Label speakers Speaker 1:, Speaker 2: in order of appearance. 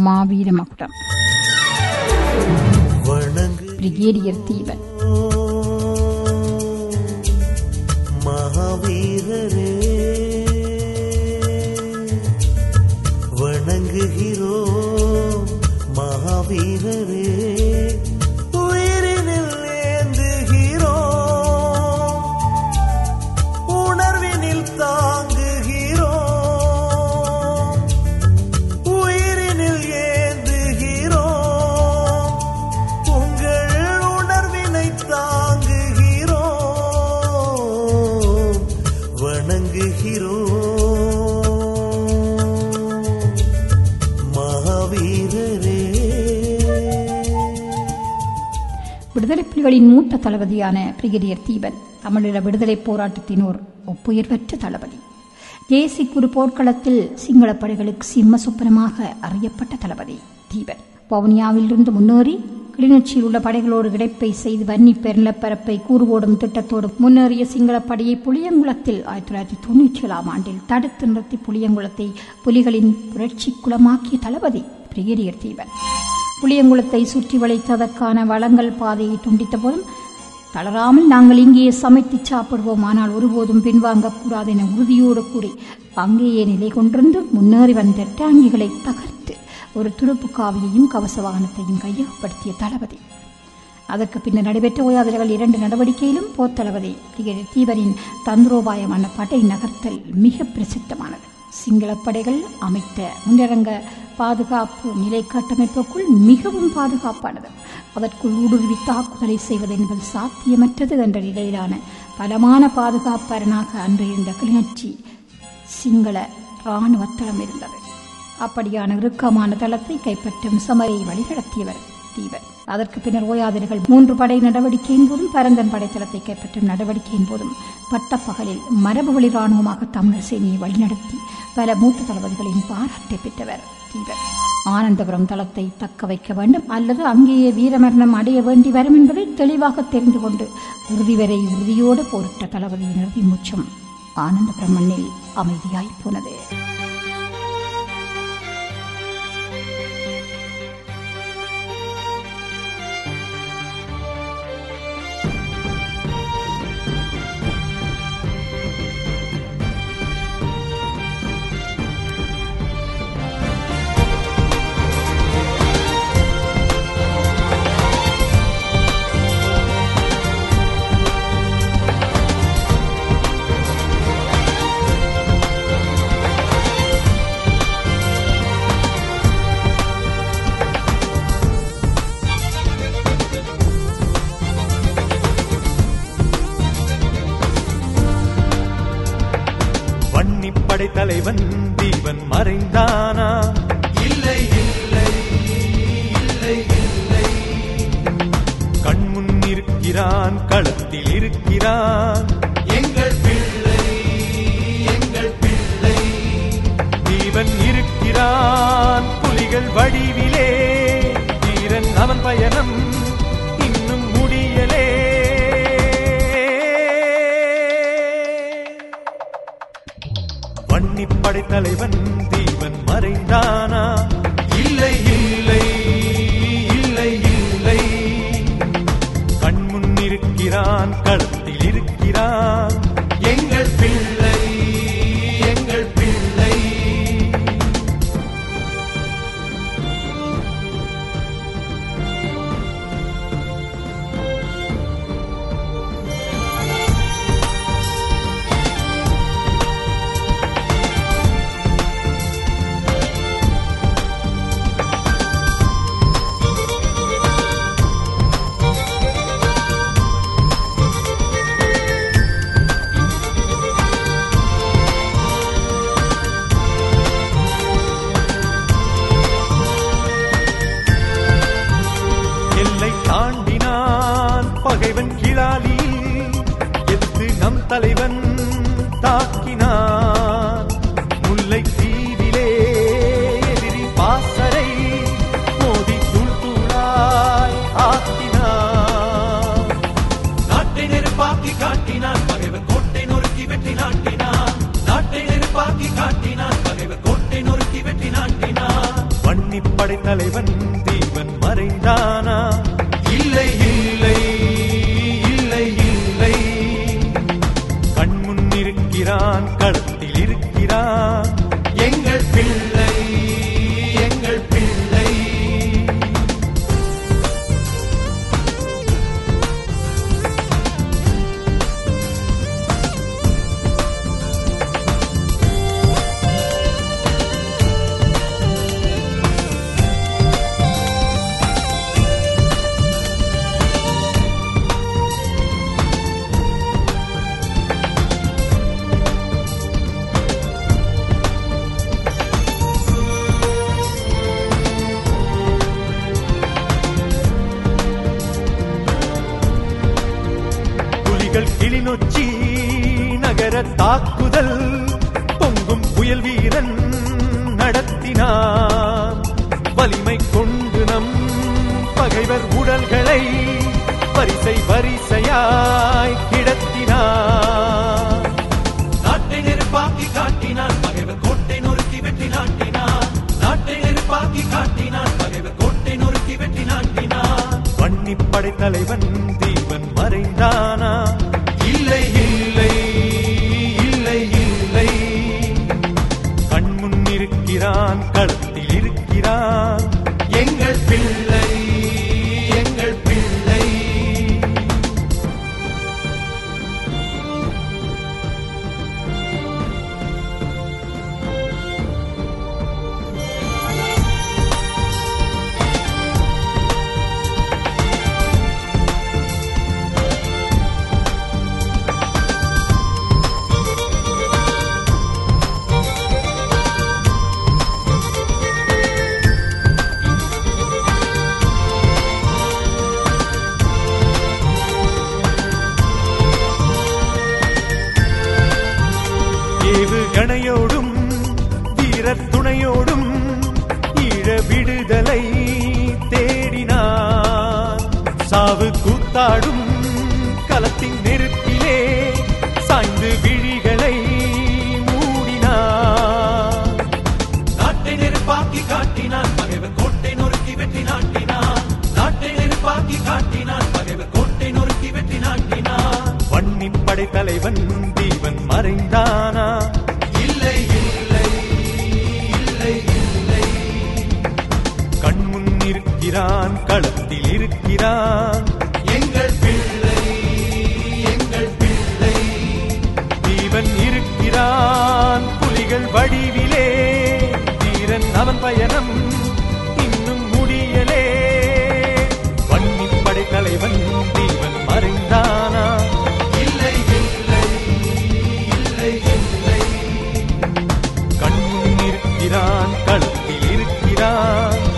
Speaker 1: மாவீர மகுடம்
Speaker 2: வணங்கு
Speaker 1: பிரிகேடியர் தீபன்
Speaker 2: மகாவீரரே வணங்குகிறோம் மகாவீரரே உயிரினில் ஏந்துகிறோம் உணர்வினில் தாங்குகிறோம் உயிரினில் ஏந்துகிறோம் உங்கள் உணர்வினை தாங்குகிறோம் வணங்குகிறோம் மகாவீரரே
Speaker 1: விடுதலை புலிகளின் மூத்த தளபதியான பிரிகேடியர் தீபன் தமிழீழ விடுதலை போராட்டத்தின் ஓர் ஒப்புயர்வற்ற தளபதி தேசிய குரு போர்க்களத்தில் சிங்களப் படைகளுக்கு சிம்ம சொப்பனமாக அறியப்பட்ட தளபதி தீபன் வவுனியாவிலிருந்து முன்னேறி கிளிநொச்சியில் உள்ள படைகளோடு இடைப்பை செய்து வன்னி பெருநிலப்பரப்பை கூறுவோடும் திட்டத்தோடு முன்னேறிய சிங்களப் படையை புளியங்குளத்தில் ஆயிரத்தி தொள்ளாயிரத்தி தொண்ணூற்றி ஏழாம் ஆண்டில் தடுத்து நிறுத்தி புளியங்குளத்தை புலிகளின் புரட்சி குளமாக்கிய தளபதி பிரிகேடியர் தீபன் புளியங்குளத்தை சுற்றி வளைத்ததற்கான வளங்கள் பாதையை துண்டித்த போதும் தளராமல் நாங்கள் இங்கேயே சமைத்து சாப்பிடுவோம் ஆனால் ஒருபோதும் பின்வாங்கக்கூடாது என உறுதியோடு கூறி அங்கேயே நிலை கொண்டிருந்து முன்னேறி வந்த டாங்கிகளை தகர்த்து ஒரு துடுப்பு காவியையும் கவச வாகனத்தையும் கையகப்படுத்திய தளபதி அதற்கு பின்னர் நடைபெற்ற ஓயாதல்கள் இரண்டு நடவடிக்கையிலும் போர்த்தளபதி பிரிகேடியர் தீபரின் தந்திரோபாயமான படை நகர்த்தல் மிக பிரசித்தமானது சிங்களப் படைகள் அமைத்த முன்னரங்க பாதுகாப்பு நிலை கட்டமைப்புக்குள் மிகவும் பாதுகாப்பானது அதற்குள் ஊடுருவி தாக்குதலை செய்வது என்பது சாத்தியமற்றது என்ற நிலையிலான பலமான பாதுகாப்பரனாக அன்று இருந்த கிளிநொச்சி சிங்கள இராணுவ தளம் இருந்தது அப்படியான இறுக்கமான தளத்தை கைப்பற்றும் சமரை வழிநடத்தியவர் தீபன் அதற்கு பின்னர் ஓயாதிரிகள் மூன்று படை நடவடிக்கையின் போதும் பரந்தன் படைத்தளத்தை கைப்பற்றும் நடவடிக்கையின் போதும் பட்டப்பகலில் மரபு வழி ராணுவமாக தமிழர் சேனையை வழிநடத்தி பல மூத்த தளபதிகளின் பாராட்டை பெற்றவர் தீபன் ஆனந்தபுரம் தளத்தை தக்க வைக்க வேண்டும் அல்லது அங்கேயே வீரமரணம் அடைய வேண்டி வரும் என்பதை தெளிவாக தெரிந்து கொண்டு இறுதி வரை உறுதியோடு போரிட்ட தளபதியின் இறுதி மூச்சம் ஆனந்தபுரம் மண்ணில் அமைதியாய் போனது
Speaker 3: வன்னிப்படை தலைவன் தீபன் மறைந்தானா இல்லை இல்லை இல்லை இல்லை கண்முன் இருக்கிறான் களத்தில் இருக்கிறான் எங்கள் பிள்ளை எங்கள் பிள்ளை தீபன் இருக்கிறான் புலிகள் வடிவிலே தீரன் அவன் பயணம் இன்னும் முடியலே வன்னிப்படை தலைவன் தீபன் மறைந்தானா இல்லை இல்லை இல்லை இல்லை கண்முன் இருக்கிறான் களத்தில் இருக்கிறான் எங்கள் பிள்ளை எங்கள் பிள்ளை இருக்கிறான் களத்தில் இருக்கிறான் எங்கள் பிள்ளை எங்கள் பிள்ளை புலிகள் கிளிநொச்சி நகர தாக்குதல் பொங்கும் புயல் வீரன் நடத்தினான் வலிமை கொண்டு நம் பகைவர் உடல்களை வரிசை வரிசையாய் கிடத்தினான் நாட்டை நெருப்பாக்கி காட்டினான் பகைவர் கோட்டை நொறுக்கி வெற்றி நாட்டினான் நாட்டை நெருப்பாக்கி காட்டினான் பகைவர் கோட்டை நொறுக்கி வெற்றி நாட்டினான் வன்னிப்படை தலைவன் தீவன் மறைந்தானா இல்லை இல்லை இல்லை இல்லை கண்முன் இருக்கிறான் களத்தில் இருக்கிறான் எங்கள் பிள்ளை எங்கள் பிள்ளை ஏவுகணையோடும் வீரர் துணையோடும் ஈழ விடுதலை தேடினான் சாவு கூத்தாடும் களத்தின் நெருப்பிலே சாய்ந்து விழிகளை மூடினான் நாட்டை நெருப்பாக்கி காட்டினான் பகைவர் கோட்டை நொறுக்கி வெற்றி நாட்டினான் நாட்டை நெருப்பாக்கி காட்டினான் பகைவர் கோட்டை நொறுக்கி வெற்றி நாட்டினான் வன்னின் படை தலைவன் தீவன் மறைந்தானா இல்லை இல்லை இல்லை இல்லை கண்முன் இருக்கிறான் களத்தில் இருக்கிறான் எங்கள் பிள்ளை எங்கள் பிள்ளை தீவன் இருக்கிறான் புலிகள் வடிவிலே தீரன் அவன் பயணம் இன்னும் முடியலே வன்னிப் படை தலைவன் தீவன் மறைந்தானா இல்லை இல்லை இல்லை இல்லை கண்முன் இருக்கிறான் களத்தில் இருக்கிறான்